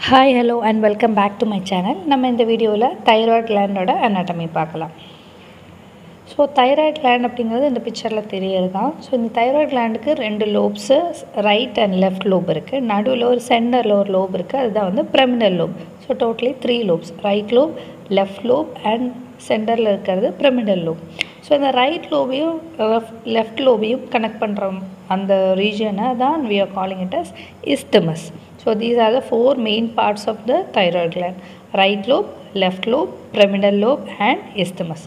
Hi hello and welcome back to my channel நம்ம இந்த வீடியோவில் தைராய்டு கிளாண்டோட அனாட்டமி பார்க்கலாம் ஸோ தைராய்டு கிளாண்ட் அப்படிங்கிறது இந்த பிக்சரில் தெரியறது தான் ஸோ இந்த தைராய்டு கிளாண்டுக்கு ரெண்டு lobes right and left lobe இருக்குது நடுவில் ஒரு சென்டரில் ஒரு லோப் இருக்குது அதுதான் வந்து pyramidal lobe so totally three lobes right lobe left lobe and சென்டரில் இருக்கிறது பிரமிடல் லோப் ஸோ இந்த ரைட் லோபையும் லெஃப்ட் லோபையும் கனெக்ட் பண்ணுற அந்த ரீஜனை தான் we are calling it as isthmus so these are the four main parts of the thyroid gland right lobe left lobe pyramidal lobe and isthmus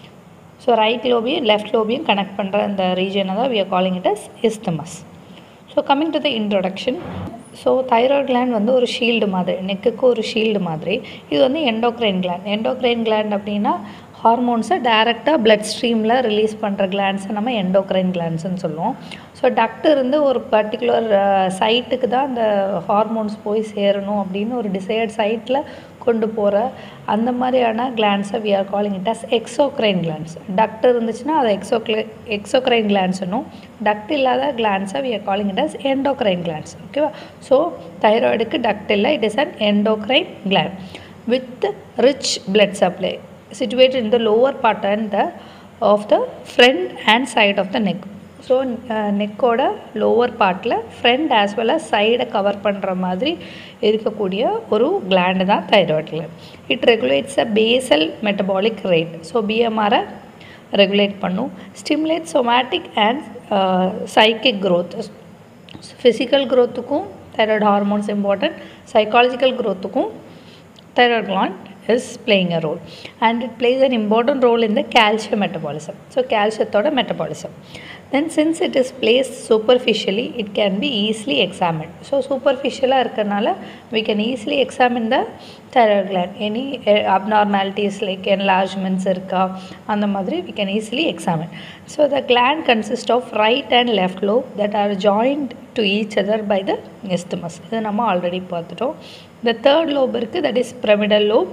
so right லோபையும் left லோபையும் connect பண்ணுற அந்த ரீஜனை தான் we are calling it as isthmus so coming to the introduction so thyroid gland வந்து ஒரு shield மாதிரி நெக்குக்கு ஒரு ஷீல்டு மாதிரி இது வந்து எண்டோக்ரைன் கிளாண்ட் எண்டோக்ரைன் கிளாண்ட் அப்படின்னா ஹார்மோன்ஸை டைரெக்டாக பிளட் ஸ்ட்ரீமில் ரிலீஸ் பண்ணுற கிளாண்ட்ஸை நம்ம எண்டோக்ரைன் கிளாண்ட்ஸ்னு சொல்லுவோம் ஸோ டக்ட் இருந்து ஒரு பர்டிகுலர் சைட்டுக்கு தான் அந்த ஹார்மோன்ஸ் போய் சேரணும் அப்படின்னு ஒரு டிசைட் சைட்டில் கொண்டு போகிற அந்த மாதிரியான கிளாண்ட்ஸை we are calling it as exocrine glands duct இருந்துச்சுன்னா அது எக்ஸோக்ளை எக்ஸோக்ரைன் கிளாண்ட்ஸ்னும் டக்ட் இல்லாத கிளாண்ட்ஸை we are calling it as endocrine glands ஓகேவா ஸோ தைராய்டுக்கு டக்ட் இல்லை it is an endocrine gland with rich blood supply situated in the lower part and the of the front and side of the neck so நெக்கோட lower பார்ட்டில் front as well as சைடை cover பண்ணுற மாதிரி இருக்கக்கூடிய ஒரு gland தான் thyroid gland it regulates a basal metabolic rate so பிஎம்ஆரை regulate பண்ணும் stimulate somatic and psychic growth physical க்ரோத்துக்கும் தைராய்டு ஹார்மோன்ஸ் இம்பார்ட்டன்ட் சைக்காலஜிக்கல் க்ரோத்துக்கும் thyroid gland is playing a role and it plays an important role in the calcium metabolism so calcium metabolism then since it is placed superficially it can be easily examined so superficial இருக்கறனால we can easily examine the thyroid gland any abnormalities like enlargements இருக்கா அந்த மாதிரி we can easily examine so the gland consists of right and left lobe that are joined to each other by the isthmus இது நம்ம already பார்த்துட்டோம் the third lobe இருக்குது that is pyramidal lobe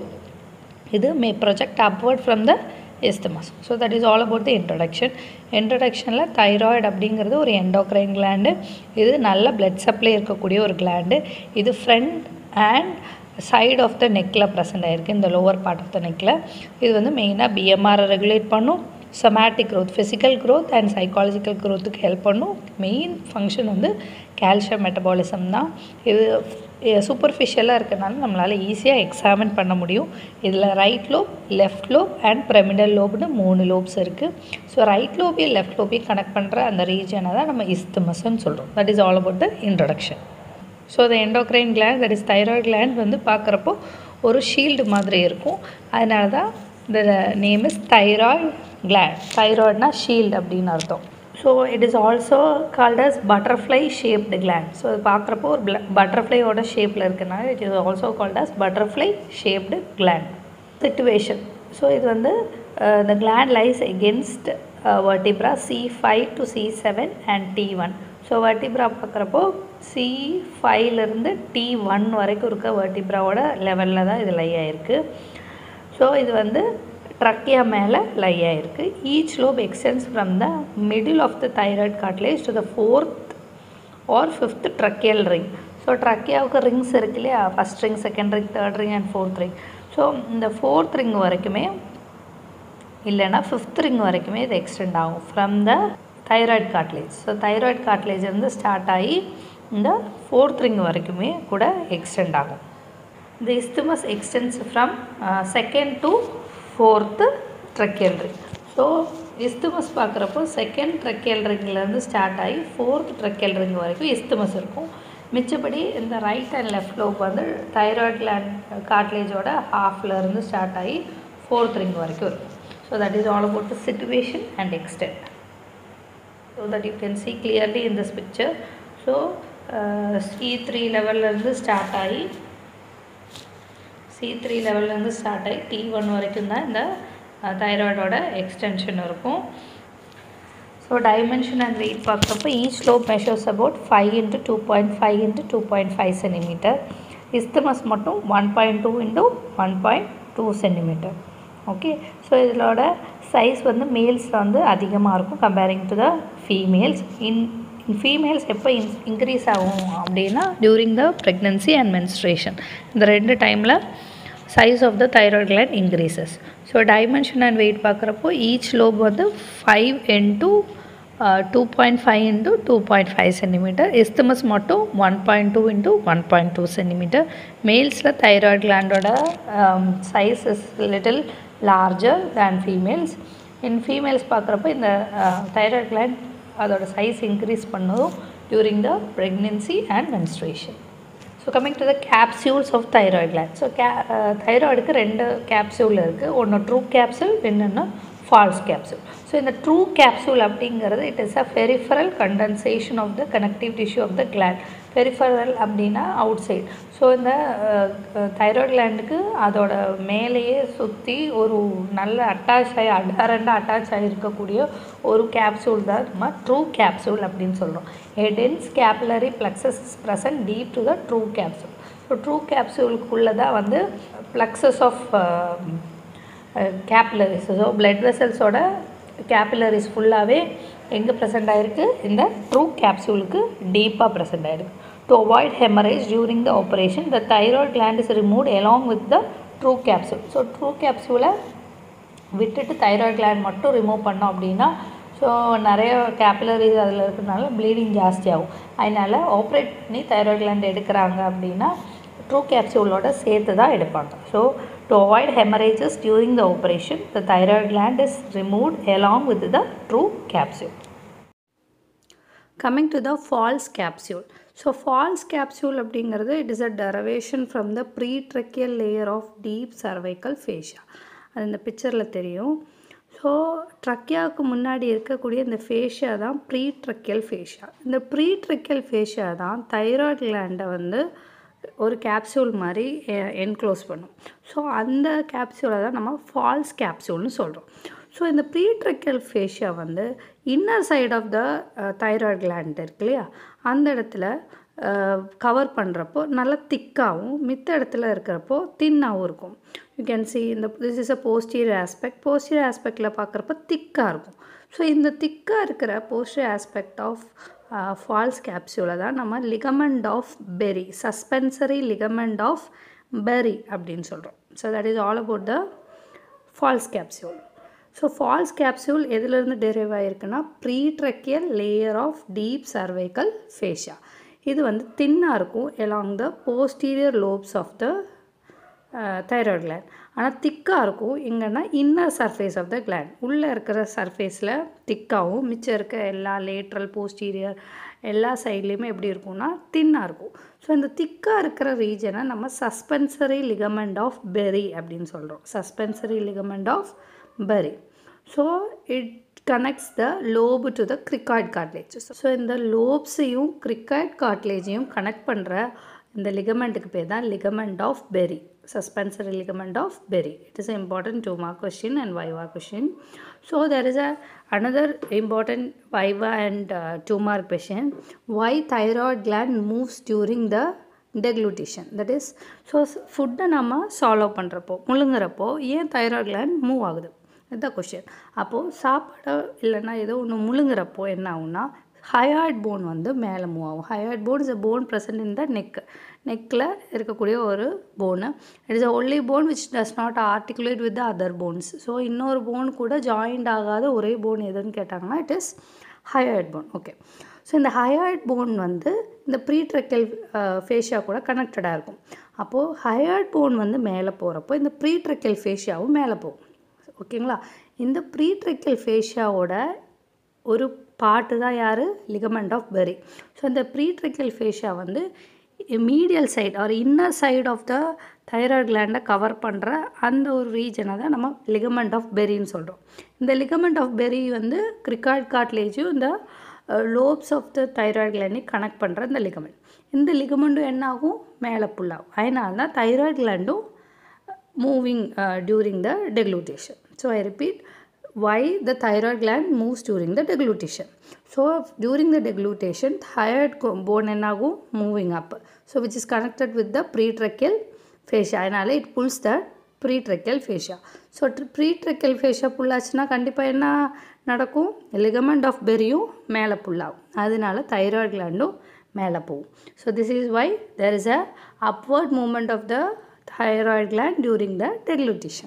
இது may project upward from the isthmus so that is all about the introduction இன்ட்ரடக்ஷனில் thyroid அப்படிங்கிறது ஒரு endocrine gland இது நல்ல பிளட் சப்ளை இருக்கக்கூடிய ஒரு கிளாண்டு இது front and side of the நெக்கில் ப்ரெசென்ட் ஆகிருக்கு இந்த லோவர் பார்ட் ஆஃப் த நெக்கில் இது வந்து மெயினாக பிஎம்ஆரை ரெகுலேட் பண்ணும் somatic growth physical growth and psychological க்ரோத்துக்கு ஹெல்ப் பண்ணும் மெயின் ஃபங்க்ஷன் வந்து கால்சியம் மெட்டபாலிசம் தான் இது சூப்பர்ஃபிஷியலாக இருக்கனால நம்மளால் ஈஸியாக எக்ஸாமின் பண்ண முடியும் இதில் right lobe left lobe and pyramidal லோப்னு மூணு லோப்ஸ் இருக்குது ஸோ ரைட் லோபையும் லெஃப்ட் லோபையும் கனெக்ட் பண்ணுற அந்த ரீஜனை தான் நம்ம இஸ்துமஸ்ன்னு சொல்கிறோம் that is all about the introduction so the endocrine gland that is thyroid gland வந்து பார்க்குறப்போ ஒரு ஷீல்டு மாதிரி இருக்கும் அதனால தான் the name is thyroid gland தைராய்டுனா ஷீல்டு அப்படின்னு அர்த்தம் so it is also called as butterfly shaped gland so அது பார்க்குறப்போ ஒரு பட்டர்ஃப்ளையோட ஷேப்பில் இருக்கனால it is also called as butterfly shaped gland situation so இது வந்து the gland lies against vertebra C five to C seven and T one so vertebra பார்க்குறப்போ C ஃபைவ்லேருந்து டி ஒன் வரைக்கும் இருக்க வர்டிப்ராவோட லெவலில் தான் இது லை ஆகிருக்கு ஸோ இது வந்து ட்ரக்கியா மேலே லை ஆகிருக்கு each lobe extends from the middle of the thyroid cartilage to the fourth or fifth tracheal ring so ட்ரக்கியாவுக்கு ரிங்ஸ் இருக்கு இல்லையா first ring second ring third ring and fourth ring so இந்த fourth ring வரைக்குமே இல்லைன்னா fifth ring வரைக்குமே இது extend ஆகும் from the thyroid cartilage so thyroid cartilage வந்து ஸ்டார்ட் ஆகி இந்த ஃபோர்த் ரிங் வரைக்குமே கூட எக்ஸ்டெண்ட் ஆகும் இந்த isthmus extends from second to fourth tracheal ring so isthmus பார்க்குறப்போ செகண்ட் ட்ரக்கியல் ரிங்லேருந்து ஸ்டார்ட் ஆகி ஃபோர்த் ட்ரக்கியல் ரிங் வரைக்கும் இஸ்துமஸ் இருக்கும் மிச்சப்படி இந்த ரைட் அண்ட் லெஃப்ட் லோப் வந்து தைராய்ட் கிளாண்ட் காட்லேஜோட ஹாஃப்லேருந்து ஸ்டார்ட் ஆகி ஃபோர்த் ரிங் வரைக்கும் இருக்கும் so that is all about the situation and extent so that you can see clearly in this picture so C three லெவல்லேருந்து ஸ்டார்ட் ஆகி C three லெவல்லேருந்து start ஆகி டி ஒன் வரைக்கும் தான் இந்த தைராய்டோட எக்ஸ்டென்ஷன் இருக்கும் ஸோ டைமென்ஷன் அண்ட் வெயிட் பார்க்குறப்போ each lobe measures about five into two point five into two point five centimeter isthmus மட்டும் one point two into one point two centimeter okay so இதோட size வந்து மேல்ஸில் வந்து அதிகமாக இருக்கும் comparing to the females in females எப்போ in increase ஆகும் அப்படின்னா during the pregnancy and menstruation இந்த ரெண்டு டைமில் size of the thyroid gland increases so dimension and weight பார்க்குறப்போ ஈச் லோப் வந்து five into two point five into two point five centimeter isthmus மட்டும் one point two into one point two centimeter மேல்ஸில் thyroid கிளாண்டோட size is little larger than females in females பார்க்குறப்போ இந்த thyroid gland அதோட size increase பண்ணதும் during the pregnancy and menstruation so coming to the capsules of thyroid gland so கே தைராய்டுக்கு ரெண்டு capsule இருக்குது ஒன்று ட்ரூ கேப்சூல் இன்னொன்று ஃபால்ஸ் கேப்சூல் ஸோ இந்த ட்ரூ கேப்சூல் அப்படிங்கிறது it is a peripheral condensation of the connective tissue of the gland peripheral அப்படின்னா outside so இந்த தைராய்டு கிளாண்டுக்கு அதோட மேலேயே சுற்றி ஒரு நல்ல அட்டாச் ஆகி அடாரண்டாக அட்டாச் ஆகி இருக்கக்கூடிய ஒரு கேப்சூல் தான் நம்ம ட்ரூ கேப்சூல் அப்படின்னு சொல்கிறோம் a dense capillary plexus is present deep to the true capsule so true கேப்சூலுக்குள்ளே தான் வந்து plexus of capillaries so blood வெசல்ஸோட கேபிலரிஸ் ஃபுல்லாகவே எங்கே ப்ரெசென்ட் ஆகிருக்கு இந்த ட்ரூ கேப்சூலுக்கு டீப்பாக ப்ரெசென்ட் ஆகிருக்கு to avoid haemorrhage during the operation the thyroid gland is remove along with the true capsule so true கேப்சூலை விட்டுட்டு தைராய்ட் கிளாண்ட் மட்டும் ரிமூவ் பண்ணோம் அப்படின்னா ஸோ நிறைய கேபிலரிஸ் அதில் இருக்கிறதுனால ப்ளீடிங் ஜாஸ்தியாகும் அதனால் ஆப்ரேட் பண்ணி தைராய்ட் கிளாண்ட் எடுக்கிறாங்க அப்படின்னா ட்ரூ கேப்சூலோட சேர்த்து தான் எடுப்பாங்க so to avoid haemorrhages during the operation the thyroid gland is removed along with the true capsule coming to the false capsule so false capsule அப்படிங்கிறது it is a derivation from the pretracheal layer of deep cervical fascia அது இந்த பிக்சரில் தெரியும் so ட்ரக்கியாவுக்கு முன்னாடி இருக்கக்கூடிய இந்த fascia தான் ப்ரீட்ரக்கியல் fascia இந்த ப்ரீட்ரக்கியல் ஃபேஷியா தான் தைராய்டு கிளாண்டை வந்து ஒரு கேப்சூல் மாதிரி என்க்ளோஸ் பண்ணும் ஸோ அந்த கேப்சூலை தான் நம்ம ஃபால்ஸ் கேப்சூல்னு சொல்கிறோம் ஸோ இந்த ப்ரீட்ரக்கல் ஃபேஷியா வந்து inner side of the thyroid gland இருக்கு இல்லையா அந்த இடத்துல கவர் பண்ணுறப்போ நல்லா திக்காகவும் மித்த இடத்துல இருக்கிறப்போ தின்னாகவும் இருக்கும் யூ கேன் சி இந்த this is a posterior aspect posterior ஆஸ்பெக்டில் பார்க்குறப்ப திக்காக இருக்கும் ஸோ இந்த திக்காக இருக்கிற போஸ்டீரியர் ஆஸ்பெக்ட் ஆஃப் ஃபால்ஸ் கேப்சூலை தான் நம்ம ligament of Berry suspensory ligament of Berry அப்படின்னு சொல்கிறோம் so that is all about the false capsule so false capsule எதுலேருந்து டெரைவ் ஆகிருக்குன்னா pretracheal layer of deep cervical fascia இது வந்து தின்னாக இருக்கும் along the posterior lobes of the thyroid gland ஆனால் திக்காக இருக்கும் எங்கன்னா inner surface of the gland உள்ளே இருக்கிற சர்ஃபேஸில் திக்காகவும் மிச்சம் இருக்க எல்லா லேட்ரல் போஸ்டீரியர் எல்லா சைட்லேயுமே எப்படி இருக்கும்னா தின்னாக இருக்கும் ஸோ இந்த திக்காக இருக்கிற ரீஜனை நம்ம சஸ்பென்சரி லிகமெண்ட் ஆஃப் பெரி அப்படின்னு சொல்கிறோம் suspensory ligament of Berry so it connects the lobe to the cricoid cartilage so இந்த லோப்ஸையும் கிரிக்காய்ட் கார்ட்லேஜையும் கனெக்ட் பண்ணுற இந்த லிகமெண்ட்டுக்கு பேர் தான் ligament of Berry suspensory ligament of Berry. It is an important two mark question and Viva question. So there is a another important Viva and uh, two mark question. Why thyroid gland moves during the deglutition that is so ஃபுட்டை நம்ம solve பண்ணுறப்போ முழுங்குறப்போ ஏன் thyroid gland move ஆகுது இதுதான் question அப்போது சாப்பாடை இல்லைன்னா ஏதோ ஒன்று முழுங்குறப்போ என்ன ஆகும்னா ஹயாய்ட் போன் வந்து மேலே மூவ் ஆகும் hyoid bone is a bone present in the neck நெக்கில் இருக்கக்கூடிய ஒரு bone it is a only bone which does not articulate with the other bones so இன்னொரு போன் கூட ஜாயிண்ட் ஆகாத ஒரே போன் எதுன்னு கேட்டாங்கன்னா it is hyoid bone okay so இந்த ஹயாய்ட் போன் வந்து இந்த ப்ரீட்ரக்கல் ஃபேஷியா கூட கனெக்டடாக இருக்கும் அப்போது ஹயாய்ட் போன் வந்து மேலே போகிறப்போ இந்த ப்ரீட்ரக்கல் ஃபேஷியாவும் மேலே போகும் ஓகேங்களா இந்த ப்ரீட்ரக்கல் ஃபேஷியாவோட ஒரு பார்ட்டு தான் யார் லிகமெண்ட் ஆஃப் பெரி ஸோ இந்த ப்ரீட்ரிக்கல் ஃபேஷியா வந்து medial side or inner side of the thyroid கிளாண்டை கவர் பண்ணுற அந்த ஒரு ரீஜனை தான் நம்ம லிகமெண்ட் ஆஃப் பெரின்னு சொல்கிறோம் இந்த லிகமெண்ட் ஆஃப் பெரி வந்து கிரிக்காய்ட் கார்ட்லேஜும் இந்த லோப்ஸ் ஆஃப் த தைராய்டு கிளாண்டையும் கனெக்ட் பண்ணுற இந்த லிகமெண்ட் இந்த லிகமெண்ட்டும் என்ன ஆகும் மேலே புல்லாகும் அதனால தான் தைராய்டு கிளாண்டும் moving during the deglutition so I repeat why the thyroid gland moves during the deglutition. So during the deglutition, thyroid bone என்னாகும் moving up. So which is connected with the pretracheal fascia. அதனால it pulls the pretracheal fascia. So pretracheal fascia pull ஆச்சுன்னா கண்டிப்பாக என்ன நடக்கும் ligament of பெரியும் மேலே புல்லாகும் அதனால thyroid கிளாண்டும் மேலே போகும் so this is why there is a upward movement of the thyroid gland during the deglutition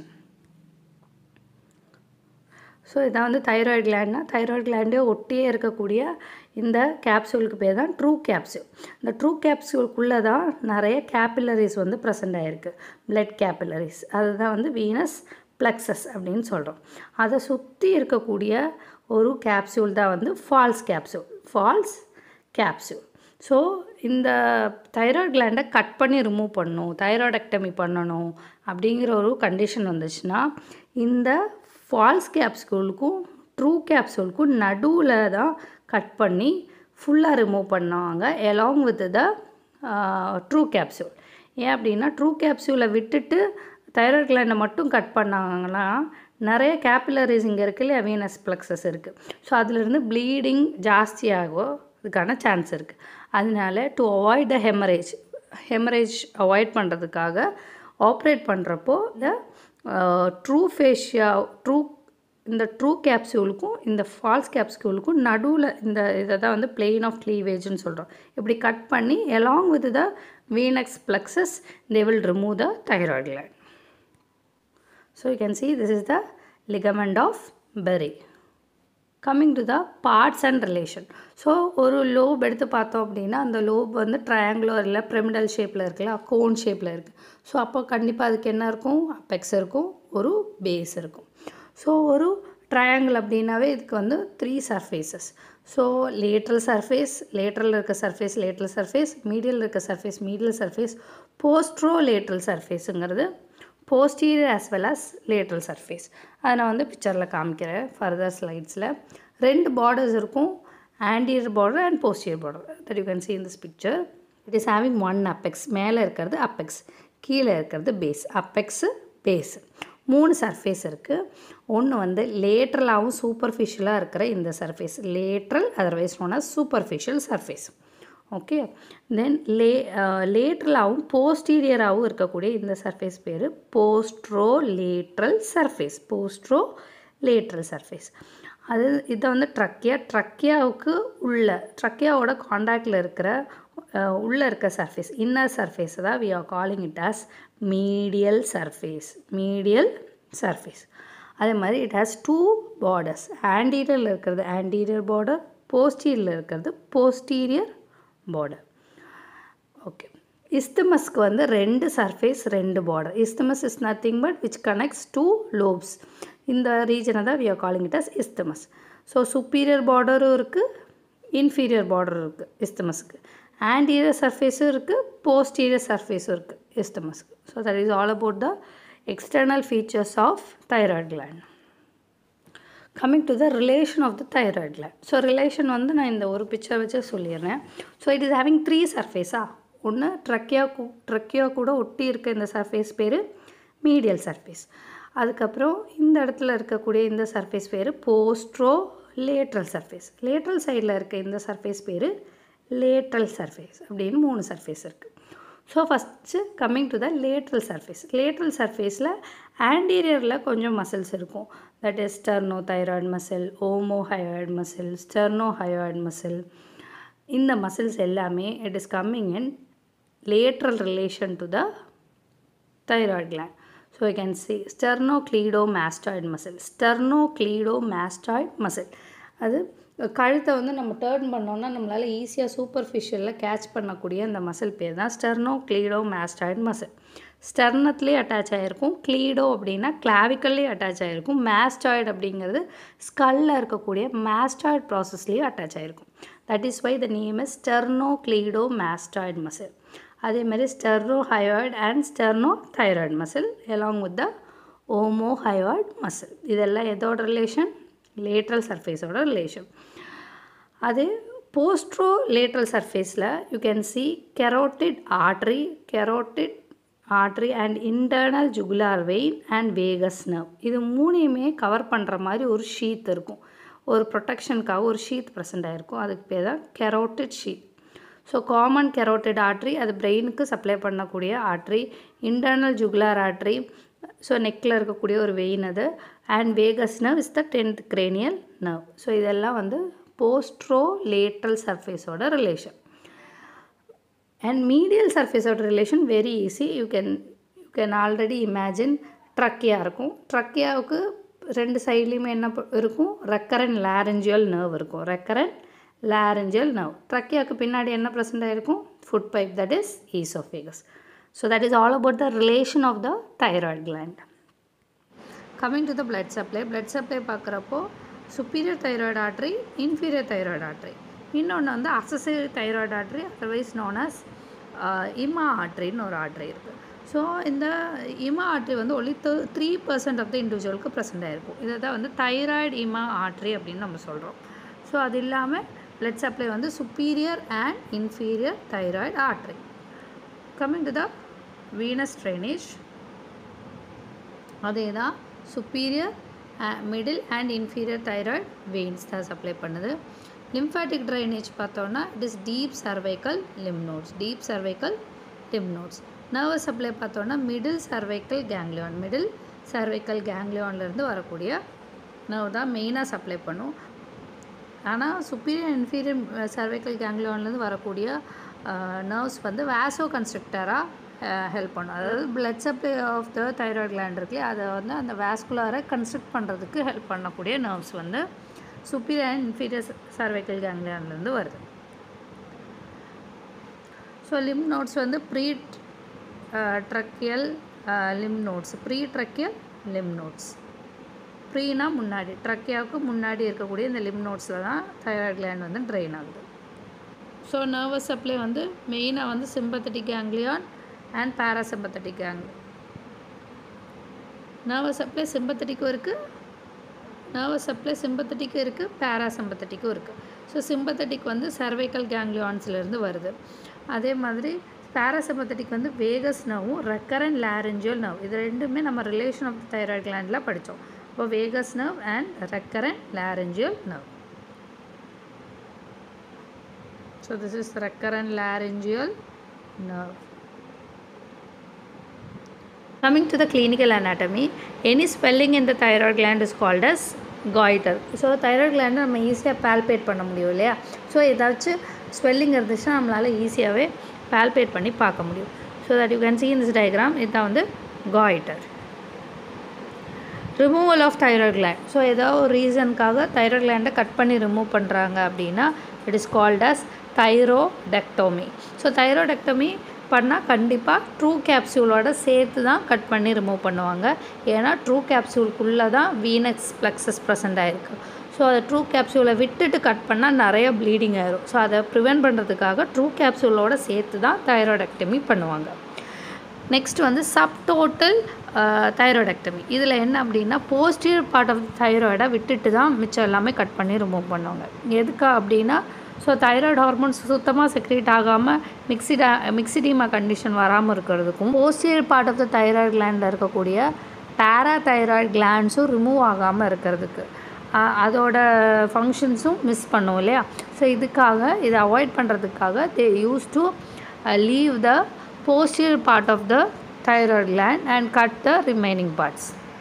so இதான் வந்து தைராய்டு கிளாண்ட்னா தைராய்டு கிளாண்டே ஒட்டியே இருக்கக்கூடிய இந்த கேப்சூலுக்கு பேர் தான் ட்ரூ கேப்சூல் இந்த ட்ரூ கேப்சூலுக்குள்ளே தான் நிறைய கேபிலரிஸ் வந்து ப்ரெசென்ட் ஆகிருக்கு பிளட் கேபிலரிஸ் அதுதான் வந்து வீனஸ் ப்ளக்ஸஸ் அப்படின்னு சொல்கிறோம் அதை சுற்றி இருக்கக்கூடிய ஒரு கேப்சூல் தான் வந்து false capsule false capsule so இந்த தைராய்டு கிளாண்டை கட் பண்ணி ரிமூவ் பண்ணணும் தைராய்டெக்டமி பண்ணணும் அப்படிங்கிற ஒரு கண்டிஷன் வந்துச்சுன்னா இந்த ஃபால்ஸ் கேப்சூலுக்கும் ட்ரூ கேப்சூலுக்கும் நடுவில் தான் கட் பண்ணி ஃபுல்லாக ரிமூவ் பண்ணாங்க along with the true capsule ஏன் அப்படின்னா ட்ரூ கேப்சூலை விட்டுட்டு தைராய்டு கிளாண்டை மட்டும் கட் பண்ணாங்கன்னா நிறைய கேபிலரிஸ் இங்கே இருக்குது இல்லையா வீனஸ் ப்ளக்ஸஸ் இருக்குது ஸோ அதிலிருந்து ப்ளீடிங் ஜாஸ்தியாகும் அதுக்கான சான்ஸ் இருக்குது அதனால to avoid the haemorrhage haemorrhage avoid பண்ணுறதுக்காக ஆப்ரேட் பண்ணுறப்போ இந்த ட்ரூ ஃபேஷியா ட்ரூ இந்த ட்ரூ கேப்சூலுக்கும் இந்த ஃபால்ஸ் கேப்சூலுக்கும் நடுவில் இந்த இதை தான் வந்து பிளெயின் ஆஃப் க்ளீவேஜ்னு சொல்கிறோம் இப்படி கட் பண்ணி along with the venous plexus they will remove the thyroid gland so you can see this is the ligament of berry coming to the parts and relation so ஒரு lobe எடுத்து பார்த்தோம் அப்படின்னா அந்த lobe வந்து triangular இல்லை pyramidal ஷேப்பில் இருக்குல்ல cone ஷேப்பில் இருக்குது ஸோ அப்போ கண்டிப்பாக அதுக்கு என்ன இருக்கும் அப்பெக்ஸ் இருக்கும் ஒரு பேஸ் இருக்கும் ஸோ ஒரு ட்ரையாங்கிள் அப்படின்னாவே இதுக்கு வந்து three surfaces so lateral surface lateral இருக்க சர்ஃபேஸ் லேட்ரல் சர்ஃபேஸ் மீடியல் இருக்க surface medial surface posterolateral சர்ஃபேஸுங்கிறது posterior as well as lateral surface அதை நான் வந்து பிக்சரில் காமிக்கிறேன் ஃபர்தர் ஸ்லைட்ஸில் ரெண்டு பார்டர்ஸ் இருக்கும் anterior border and posterior border that you can see in this picture it is having one apex மேலே இருக்கிறது அப்பெக்ஸ் கீழே இருக்கிறது பேஸ் அப்பெக்ஸு பேஸ் மூணு சர்ஃபேஸ் இருக்குது ஒன்று வந்து லேட்ரலாகவும் சூப்பர்ஃபிஷியலாக இருக்கிற இந்த surface lateral otherwise known as superficial surface okay then லே லேட்ரலாகவும் போஸ்டீரியராகவும் இருக்கக்கூடிய இந்த சர்ஃபேஸ் பேர் posterolateral surface posterolateral surface அது இதை வந்து ட்ரக்கியா ட்ரக்கியாவுக்கு உள்ள ட்ரக்கியாவோட காண்டாக்டில் இருக்கிற உள்ளே இருக்க சர்ஃபேஸ் இன்னர் சர்ஃபேஸ் தான் we are calling it as medial surface medial surface அதே மாதிரி இட் ஹாஸ் டூ பார்டர்ஸ் ஆன்டீரியரில் இருக்கிறது ஆன்டீரியர் பார்டர் போஸ்டீரியரில் இருக்கிறது போஸ்டீரியர் பார்டர் ஓகே இஸ்தமஸ்க்கு வந்து ரெண்டு சர்ஃபேஸ் ரெண்டு border isthmus is nothing but which connects two lobes இந்த ரீஜனை தான் we are calling it as isthmus so superior பார்டரும் இருக்குது இன்ஃபீரியர் பார்டரும் இருக்குது இஸ்தமஸ்க்கு ஆன்டீரியர் சர்ஃபேஸும் இருக்குது போஸ்டீரியர் சர்ஃபேஸும் இருக்குது இஸ்தமஸ்க்கு so that is all about the external features of thyroid gland coming to the relation of the thyroid gland so relation வந்து நான் இந்த ஒரு பிக்சர் வச்சு சொல்லிடுறேன் so it is having three சர்ஃபேஸா ஒன்று ட்ரக்கியா கூ ட்ரக்கியா கூட ஒட்டி இருக்க இந்த சர்ஃபேஸ் பேர் மீடியல் சர்ஃபேஸ் அதுக்கப்புறம் இந்த இடத்துல இருக்கக்கூடிய இந்த சர்ஃபேஸ் பேர் போஸ்ட்ரோ லேட்ரல் சர்ஃபேஸ் லேட்ரல் சைடில் இருக்க இந்த சர்ஃபேஸ் பேர் லேட்ரல் சர்ஃபேஸ் அப்படின்னு மூணு சர்ஃபேஸ் இருக்குது so first coming to the lateral surface lateral சர்ஃபேஸில் ஆன்டீரியரில் கொஞ்சம் மசில்ஸ் இருக்கும் that is sternothyroid muscle omohyoid muscle sternohyoid muscle இந்த மசில்ஸ் எல்லாமே it is coming in lateral relation to the thyroid gland. So you can see sternocleidomastoid muscle. Sternocleidomastoid muscle. அது கழுத்தை வந்து நம்ம turn பண்ணோம்னா நம்மளால் ஈஸியாக சூப்பர்ஃபிஷியலில் catch பண்ணக்கூடிய அந்த மசில் பேர் தான் ஸ்டெர்னோ கிளீடோ மேஸ்டாய்டு மசில் ஸ்டெர்னத்துலேயே அட்டாச் ஆகிருக்கும் கிளீடோ அப்படின்னா கிளாவிக்கல்லேயே அட்டாச் ஆகிருக்கும் மேஸ்டாய்டு அப்படிங்கிறது ஸ்கல்லில் இருக்கக்கூடிய மேஸ்டாய்டு ப்ராசஸ்லேயும் அட்டாச் ஆகிருக்கும் that is why the name is sternocleidomastoid muscle அதே மாதிரி sternohyoid and sternothyroid muscle along with the omohyoid muscle இதெல்லாம் எதோட ரிலேஷன் லேட்ரல் சர்ஃபேஸோட ரிலேஷன் அது போஸ்ட்ரோ லேட்ரல் சர்ஃபேஸில் you can see carotid artery carotid artery and internal jugular vein and vagus nerve இது மூணையுமே cover பண்ணுற மாதிரி ஒரு ஷீத் இருக்கும் ஒரு ப்ரொடெக்ஷனுக்காக ஒரு ஷீத் ப்ரெசென்ட் ஆகிருக்கும் அதுக்கு பேர் தான் carotid sheath so common carotid artery அது பிரெயினுக்கு சப்ளை பண்ணக்கூடிய artery internal jugular artery so நெக்கில் இருக்கக்கூடிய ஒரு வெயின் அது and vagus nerve is the tenth cranial nerve so இதெல்லாம் வந்து போஸ்ட்ரோ லேட்ரல் சர்ஃபேஸோட ரிலேஷன் அண்ட் மீடியல் சர்ஃபேஸோட relation very easy you can you can already imagine trachea இருக்கும் ட்ரக்கியாவுக்கு ரெண்டு சைட்லேயுமே என்ன ப- இருக்கும் ரெக்கரன் லாரஞ்சியல் நர்வ் இருக்கும் ரெக்கரன் லாரஞ்சியல் நர்வ் ட்ரக்கியாவுக்கு பின்னாடி என்ன ப்ரெசென்ட் ஆகிருக்கும் food pipe that is oesophagus so that is all about the relation of the thyroid gland coming to the blood supply blood supply பார்க்குறப்போ superior thyroid artery inferior thyroid artery இன்னொன்று வந்து accessory thyroid artery otherwise known as uh, இமா ஆட்ரின்னு ஒரு Audrey இருக்குது so இந்த ima artery வந்து only three percent of the இண்டிவிஜுவலுக்கு present ஆகிருக்கும் இதை தான் வந்து தைராய்டு இமா ஆட்ரி அப்படின்னு நம்ம சொல்கிறோம் ஸோ அது இல்லாமல் blood சப்ளை வந்து superior அண்ட் inferior thyroid artery coming to the venous drainage அதே தான் superior middle and inferior thyroid veins தான் சப்ளை பண்ணுது லிம்ஃபேட்டிக் ட்ரைனேஜ் பார்த்தோன்னா it is deep cervical lymph nodes deep cervical lymph nodes nervous supply பார்த்தோன்னா middle cervical ganglion middle cervical கேங்லியான்லேருந்து வரக்கூடிய nerve தான் மெயினாக சப்ளை பண்ணும் ஆனால் சுப்பீரியர் இன்ஃபீரியர் சர்வைக்கல் கேங்லியான்லேருந்து வரக்கூடிய நர்வ்ஸ் வந்து வேசோ கன்ஸ்ட்ரக்டராக ஹெல்ப் பண்ணும் அதாவது blood supply of the thyroid gland இருக்கு அதை வந்து அந்த வேஸ்குலாரை கன்ஸ்ட்ரக்ட் பண்ணுறதுக்கு ஹெல்ப் பண்ணக்கூடிய நர்வ்ஸ் வந்து சுப்பீரியர் அண்ட் இன்ஃபீரியர் சர்வைக்கல் கேங்லியான்லேருந்து வருது ஸோ லிம் நோட்ஸ் வந்து pretracheal lymph nodes pretracheal lymph nodes ப்ரீனா முன்னாடி ட்ரக்கியாவுக்கு முன்னாடி இருக்கக்கூடிய இந்த லிம் நோட்ஸில் தான் தைராய்டு gland வந்து ட்ரெயின் ஆகுது ஸோ நர்வஸ் சப்ளை வந்து மெயினாக வந்து sympathetic ganglion and parasympathetic ganglion nervous supply சிம்பத்தட்டிக்கும் இருக்குது நர்வஸ் சப்ளை சிம்பத்தட்டிக்கும் இருக்குது பேராசிம்பத்தட்டிக்கும் இருக்குது ஸோ சிம்பத்தட்டிக் வந்து சர்வைக்கல் கேங்லியான்ஸ்லேருந்து வருது அதே மாதிரி பேராசிம்பத்தட்டிக் வந்து வேகஸ் நர்வும் ரெக்கரண்ட் லாரஞ்சியல் நர்வ் இது ரெண்டுமே நம்ம ரிலேஷன் ஆஃப் தைராய்டு கிளாண்டில் படித்தோம் இப்போ vagus nerve and recurrent laryngeal nerve So this is recurrent laryngeal nerve. Coming to the clinical anatomy, any swelling in the thyroid gland is called as goiter. So thyroid gland நம்ம ஈஸியாக palpate பண்ண முடியும் இல்லையா so ஏதாச்சும் swelling இருந்துச்சுன்னா நம்மளால் ஈஸியாகவே palpate பண்ணி பார்க்க முடியும் so that you can see in this diagram இதுதான் வந்து goiter. Removal of thyroid gland so ஏதோ ஒரு ரீசனுக்காக தைராய்டு gland கட் பண்ணி ரிமூவ் பண்ணுறாங்க அப்படின்னா it is called as thyroidectomy so thyroidectomy பண்ணால் கண்டிப்பாக ட்ரூ கேப்சூலோட சேர்த்து தான் கட் பண்ணி ரிமூவ் பண்ணுவாங்க ஏன்னா ட்ரூ கேப்சூலுக்குள்ளே தான் வீனக்ஸ் ப்ளக்ஸஸ் ப்ரெசென்ட் ஆகிருக்கு ஸோ அதை ட்ரூ கேப்சூலை விட்டுட்டு கட் பண்ணால் நிறைய ப்ளீடிங் ஆயிரும் ஸோ அதை ப்ரிவென்ட் பண்ணுறதுக்காக ட்ரூ கேப்சூலோட சேர்த்து தான் தைராய்டெக்டமி பண்ணுவாங்க நெக்ஸ்ட் வந்து சப்டோட்டல் தைராய்டெக்டமி இதில் என்ன அப்படின்னா போஸ்டியர் பார்ட் ஆஃப் தைராய்டை விட்டுட்டு தான் மிச்சம் எல்லாமே கட் பண்ணி ரிமூவ் பண்ணுவாங்க எதுக்கா அப்படின்னா ஸோ தைராய்டு ஹார்மோன்ஸ் சுத்தமாக செக்ரேட் ஆகாமல் மிக்சிடா மிக்சிடிமா கண்டிஷன் வராமல் இருக்கிறதுக்கும் posterior part of the thyroid கிளாண்டில் இருக்கக்கூடிய பேராதைராய்டு கிளாண்ட்ஸும் ரிமூவ் ஆகாமல் இருக்கிறதுக்கு அஹ் அதோட ஃபங்க்ஷன்ஸும் மிஸ் பண்ணும் இல்லையா ஸோ இதுக்காக இதை அவாய்ட் பண்ணுறதுக்காக they use to leave the posterior part of the thyroid gland and cut the remaining parts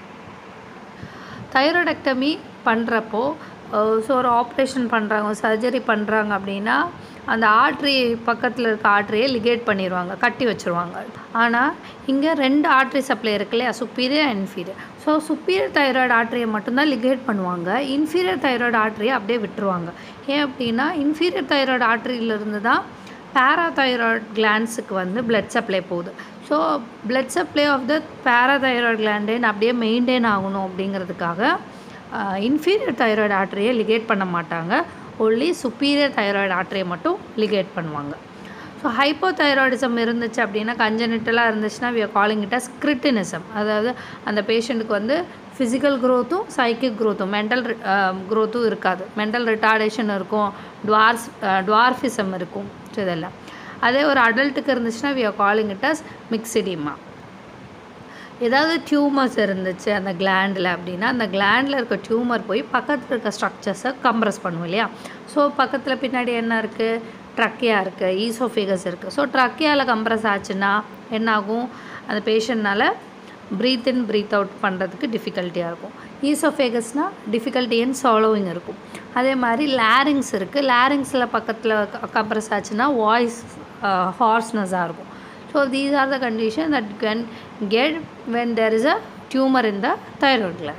thyroidectomy பண்ணுறப்போ ஸோ ஒரு ஆப்ரேஷன் பண்ணுறாங்க சர்ஜரி பண்ணுறாங்க அப்படின்னா அந்த ஆட்ரி பக்கத்தில் இருக்க ஆட்ரியை லிகேட் பண்ணிடுவாங்க கட்டி வச்சுருவாங்க ஆனால் இங்கே ரெண்டு ஆட்ரி சப்ளை இருக்கு இல்லையா superior inferior so superior thyroid ஆட்ரியை மட்டும்தான் லிகேட் பண்ணுவாங்க இன்ஃபீரியர் தைராய்டு ஆட்ரியை அப்படியே விட்டுருவாங்க ஏன் அப்படின்னா இன்ஃபீரியர் தைராய்டு ஆட்ரியிலிருந்து தான் பேராதைராய்டு கிளாண்ட்ஸுக்கு வந்து blood சப்ளை போகுது so blood supply of the parathyroid கிளாண்டின் அப்படியே மெயின்டைன் ஆகணும் அப்படிங்கிறதுக்காக இன்ஃபீரியர் தைராய்டு ஆர்டரியை லிகேட் பண்ண மாட்டாங்க ஒன்லி சுப்பீரியர் தைராய்டு ஆர்டரியை மட்டும் லிகேட் பண்ணுவாங்க ஸோ ஹைப்போதைராய்டிசம் இருந்துச்சு அப்படின்னா கஞ்சனிட்டலாக இருந்துச்சுன்னா we are calling it as cretinism அதாவது அந்த பேஷண்ட்டுக்கு வந்து ஃபிசிக்கல் க்ரோத்தும் சைக்கிக் க்ரோத்தும் மென்டல் க்ரோத்தும் இருக்காது மென்டல் ரிட்டார்டேஷன் இருக்கும் டுவார்ஸ் டுவார்ஃபிசம் இருக்கும் ஸோ இதெல்லாம் அதே ஒரு அடல்ட்டுக்கு இருந்துச்சுன்னா we are calling it as myxoedema ஏதாவது டியூமர்ஸ் இருந்துச்சு அந்த கிளாண்டில் அப்படின்னா அந்த கிளாண்டில் இருக்க டியூமர் போய் பக்கத்தில் இருக்க ஸ்ட்ரக்சர்ஸை கம்ப்ரஸ் பண்ணும் இல்லையா ஸோ பக்கத்தில் பின்னாடி என்ன இருக்குது ட்ரக்கியா இருக்குது ஈசோஃபிகஸ் இருக்குது ஸோ ட்ரக்கியாவில் கம்ப்ரஸ் ஆச்சுன்னா என்னாகும் அந்த பேஷண்ட்னால ப்ரீத் இன் ப்ரீத் அவுட் பண்ணுறதுக்கு டிஃபிகல்ட்டியாக இருக்கும் ஈசோஃபேகஸ்னால் டிஃபிகல்ட்டி இன் சாலோவிங் இருக்கும் அதே மாதிரி லேரிங்ஸ் இருக்குது லேரிங்ஸில் பக்கத்தில் கம்ப்ரஸ் ஆச்சுன்னா வாய்ஸ் ஹார்ஸ்னஸாக இருக்கும் so these are the condition that can get when there is a tumour in the thyroid gland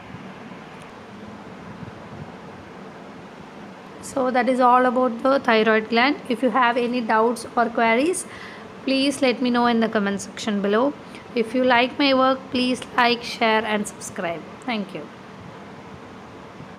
so that is all about the thyroid gland if you have any doubts or queries please let me know in the comment section below if you like my work please like share and subscribe thank you